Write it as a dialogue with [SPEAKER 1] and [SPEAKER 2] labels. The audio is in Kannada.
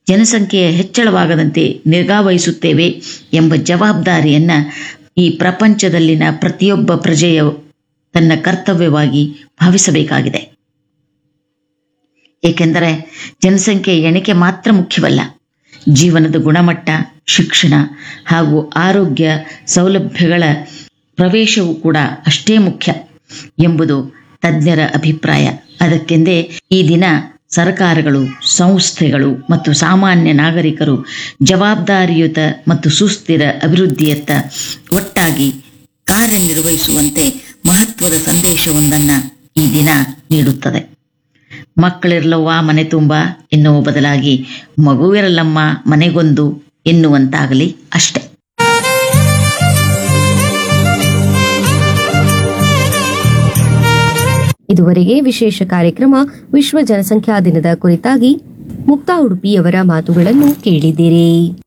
[SPEAKER 1] ಜನಸಂಖ್ಯೆಯ ಹೆಚ್ಚಳವಾಗದಂತೆ ನಿಗಾವಹಿಸುತ್ತೇವೆ ಎಂಬ ಜವಾಬ್ದಾರಿಯನ್ನ ಈ ಪ್ರಪಂಚದಲ್ಲಿನ ಪ್ರತಿಯೊಬ್ಬ ಪ್ರಜೆಯ ತನ್ನ ಕರ್ತವ್ಯವಾಗಿ ಭಾವಿಸಬೇಕಾಗಿದೆ ಏಕೆಂದರೆ ಜನಸಂಖ್ಯೆ ಎಣಿಕೆ ಮಾತ್ರ ಮುಖ್ಯವಲ್ಲ ಜೀವನದ ಗುಣಮಟ್ಟ ಶಿಕ್ಷಣ ಹಾಗೂ ಆರೋಗ್ಯ ಸೌಲಭ್ಯಗಳ ಪ್ರವೇಶವೂ ಕೂಡ ಅಷ್ಟೇ ಮುಖ್ಯ ಎಂಬುದು ತಜ್ಞರ ಅಭಿಪ್ರಾಯ ಅದಕ್ಕೆಂದೇ ಈ ದಿನ ಸರ್ಕಾರಗಳು ಸಂಸ್ಥೆಗಳು ಮತ್ತು ಸಾಮಾನ್ಯ ನಾಗರಿಕರು ಜವಾಬ್ದಾರಿಯುತ ಮತ್ತು ಸುಸ್ಥಿರ ಅಭಿವೃದ್ಧಿಯತ್ತ ಒಟ್ಟಾಗಿ ಕಾರ್ಯನಿರ್ವಹಿಸುವಂತೆ ಮಹತ್ವದ ಸಂದೇಶವೊಂದನ್ನು ಈ ದಿನ ನೀಡುತ್ತದೆ ಮಕ್ಕಳಿರಲವ್ವ ಮನೆ ತುಂಬ ಎನ್ನುವ ಬದಲಾಗಿ ಮಗುವಿರಲಮ್ಮ ಮನೆಗೊಂದು ಎನ್ನುವಂತಾಗಲಿ ಅಷ್ಟೆ
[SPEAKER 2] ಇದುವರೆಗೆ ವಿಶೇಷ ಕಾರ್ಯಕ್ರಮ ವಿಶ್ವ ಜನಸಂಖ್ಯಾ ದಿನದ ಕುರಿತಾಗಿ ಮುಕ್ತಾ ಉಡುಪಿಯವರ ಮಾತುಗಳನ್ನು ಕೇಳಿದಿರಿ